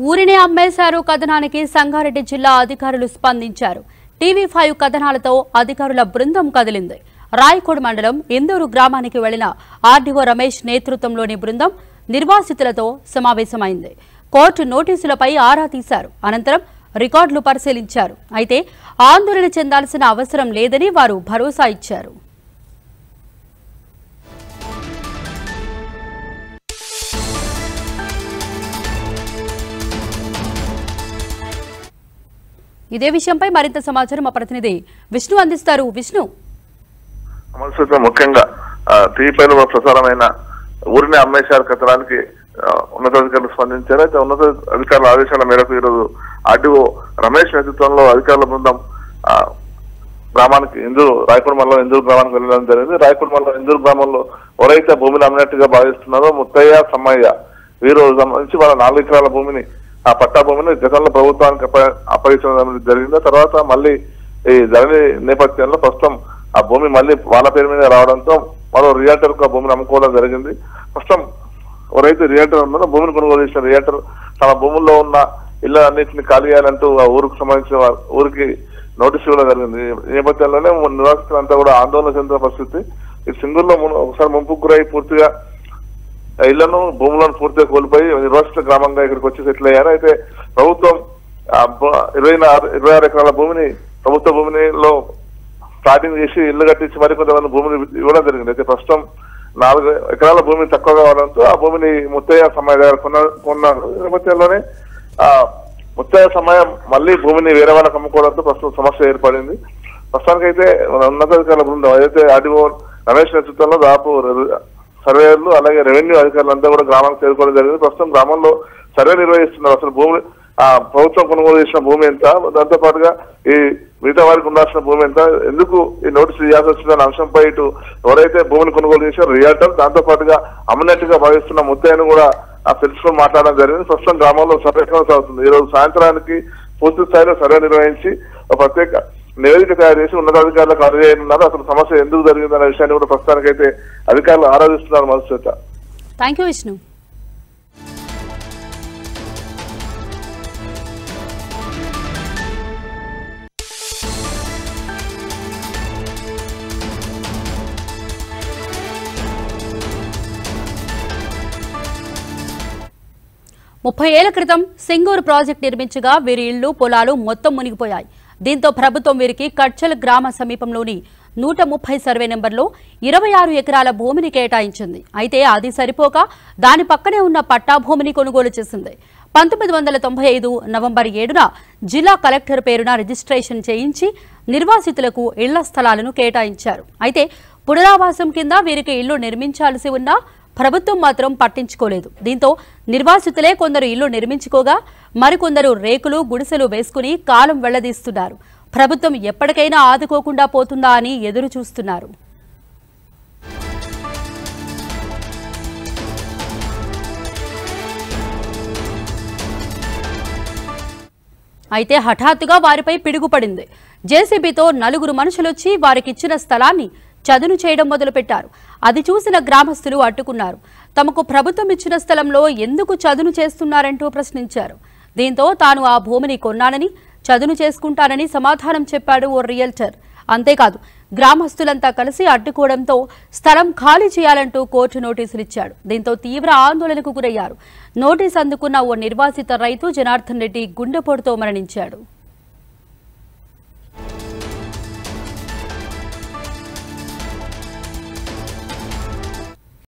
ఊరినే అమ్మేశారు కథనానికి సంగారెడ్డి జిల్లా అధికారులు స్పందించారు టీవీ ఫైవ్ కథనాలతో అధికారుల బృందం కదిలింది రాయకోడ్ మండలం ఇందూరు గ్రామానికి వెళ్లిన ఆర్డీఓ రమేష్ నేతృత్వంలోని బృందం నిర్వాసితులతో సమావేశమైంది కోర్టు నోటీసులపై ఆరా తీశారు అనంతరం రికార్డులు పరిశీలించారు అయితే ఆందోళన చెందాల్సిన అవసరం లేదని వారు భరోసా ఇచ్చారు ఇదే విషయంపై మరింత సమాచారం మా ప్రతినిధి విష్ణు అందిస్తారు విష్ణు అమలు ముఖ్యంగా టీవీ పైన ప్రసారమైన ఊరిని అమ్మేశారు కథనానికి ఆ, ఉన్నతాధికారులు స్పందించారు అయితే ఉన్నత అధికారుల ఆదేశాల మేరకు ఈరోజు ఆర్డీఓ రమేష్ నేతృత్వంలో అధికారుల బృందం ఆ, గ్రామానికి ఇందూరు రాయపూర్ మండలం ఇందూరు గ్రామానికి వెళ్ళడం జరిగింది రాయపూర్ మండలం ఇందూరు గ్రామంలో ఎవరైతే భూమిని అమ్మినట్టుగా భావిస్తున్నారో ముత్తయ్య సమ్మయ్య వీరు సంబంధించి వాళ్ళ నాలుగు ఎకరాల భూమిని ఆ పట్టా భూమిని గతంలో ప్రభుత్వానికి అప్ప- అప్పగించడం అనేది జరిగింది ఆ తర్వాత మళ్ళీ ఈ ధరణి నేపథ్యంలో ప్రస్తుతం ఆ భూమి మళ్ళీ వాళ్ళ పేరు మీద రావడంతో మరో రియాల్టర్ కు ఆ భూమిని అమ్ముకోవడం జరిగింది ప్రస్తుతం ఎవరైతే రియాల్టర్ ఉన్నారో భూమిని కొనుగోలు చేసిన రియాల్టర్ తమ భూముల్లో ఉన్న ఇళ్ళ అన్నింటిని ఖాళీ చేయాలంటూ ఆ ఊరికి సంబంధించిన వా- ఊరికి నోటీస్ ఇవ్వడం జరిగింది ఈ నేపథ్యంలోనే నివాసితులంతా కూడా ఆందోళన చెందిన పరిస్థితి ఈ సింగూరులో మున- ఒకసారి ముంపుకు గురై పూర్తిగా ఇళ్లను భూములను పూర్తిగా కోల్పోయి నిర్వాసిత గ్రామంగా ఇక్కడికి వచ్చి సెటిల్ అయ్యారు అయితే ప్రభుత్వం ఆ బ- ఇరవై నారు- ఇరవై ఆరు ఎకరాల భూమిని ప్రభుత్వ భూమిలో స్టార్టింగ్ చేసి ఇల్లు కట్టించి మరి కొంతమంది భూమిని ఇవ్వడం జరిగింది అయితే ప్రస్తుతం నాలుగు ఎకరాల భూమి తక్కువ కావడంతో ఆ భూమిని ముత్తయ్య సమయ దగ్గర కొన్న కొన్నారు ఈ నేపథ్యంలోనే ఆ ముత్తయ్య సమయం మళ్ళీ భూమిని వేరే వాళ్ళకి అమ్ముకోవడంతో ప్రస్తుతం సమస్య ఏర్పడింది ప్రస్తుతానికైతే మన ఉన్నతాధికారుల బృందం ఏదైతే ఆర్డీఓ రమేష్ నేతృత్వంలో దాదాపు రె- సర్వేయర్లు అలాగే రెవెన్యూ అధికారులంతా కూడా గ్రామానికి చేరుకోవడం జరిగింది ప్రస్తుతం గ్రామంలో సర్వే నిర్వహిస్తున్నారు అసలు భూమి ఆ ప్రభుత్వం కొనుగోలు చేసిన భూమి ఎంత దాంతో పాటుగా ఈ మిగతా వారికి ఉండాల్సిన భూమి ఎంత ఎందుకు ఈ నోటీసు ఇవ్వాల్సి వచ్చిందన్న అంశంపై ఇటు ఎవరైతే భూమిని కొనుగోలు చేశారో రియాల్టర్ దాంతో పాటుగా అమ్మినట్టుగా భావిస్తున్న ముత్తయ్యను కూడా ఆ తెలుసుకొని మాట్లాడడం జరిగింది ప్రస్తుతం గ్రామంలో సర్వే కొనసాగుతుంది ఈ రోజు సాయంత్రానికి పూర్తి స్థాయిలో సర్వే నిర్వహించి ఒక ప్రత్యేక నివేదిక తయారు చేసి ఉన్నతాధికారులకు అందజేయనున్నారు అసలు సమస్య ఎందుకు జరిగిందన్న విషయాన్ని కూడా ప్రస్తుతానికైతే అధికారులు ఆరాధిస్తున్నారు మధుశ్వేత థ్యాంక్ యూ విష్ణు ముప్పై ఏళ్ల క్రితం సింగూరు ప్రాజెక్టు నిర్మించగా వీరి ఇళ్లు పొలాలు మొత్తం మునిగిపోయాయి దీంతో ప్రభుత్వం వీరికి కడ్చల్ గ్రామ సమీపంలోని నూట ముప్పై సర్వే నెంబర్లో ఇరవై ఆరు ఎకరాల భూమిని కేటాయించింది అయితే అది సరిపోక దాని పక్కనే ఉన్న పట్టా భూమిని కొనుగోలు చేసింది పంతొమ్మిది వందల తొంభై ఐదు నవంబర్ ఏడున జిల్లా కలెక్టర్ పేరున రిజిస్ట్రేషన్ చేయించి నిర్వాసితులకు ఇళ్ల స్థలాలను కేటాయించారు అయితే పునరావాసం కింద వీరికి ఇల్లు నిర్మించాల్సి ఉన్నా ప్రభుత్వం మాత్రం పట్టించుకోలేదు దీంతో నిర్వాసితులే కొందరు ఇల్లు నిర్మించుకోగా మరికొందరు రేకులు గుడిసెలు వేసుకుని కాలం వెళ్లదీస్తున్నారు ప్రభుత్వం ఎప్పటికైనా ఆదుకోకుండా పోతుందా అని ఎదురు చూస్తున్నారు అయితే హఠాత్తుగా వారిపై పిడుగుపడింది జేసీబీతో నలుగురు మనుషులొచ్చి వారికిచ్చిన స్థలాన్ని చదును చేయడం మొదలుపెట్టారు అది చూసిన గ్రామస్తులు అడ్డుకున్నారు తమకు ప్రభుత్వం ఇచ్చిన స్థలంలో ఎందుకు చదును చేస్తున్నారంటూ ప్రశ్నించారు దీంతో తాను ఆ భూమిని కొన్నానని చదును చేసుకుంటానని సమాధానం చెప్పాడు ఓ రియల్టర్ అంతేకాదు గ్రామస్తులంతా కలిసి అడ్డుకోవడంతో స్థలం ఖాళీ చేయాలంటూ కోర్టు నోటీసులు ఇచ్చాడు దీంతో తీవ్ర ఆందోళనకు గురయ్యారు నోటీస్ అందుకున్న ఓ నిర్వాసిత రైతు జనార్దన్ రెడ్డి గుండెపోటుతో మరణించాడు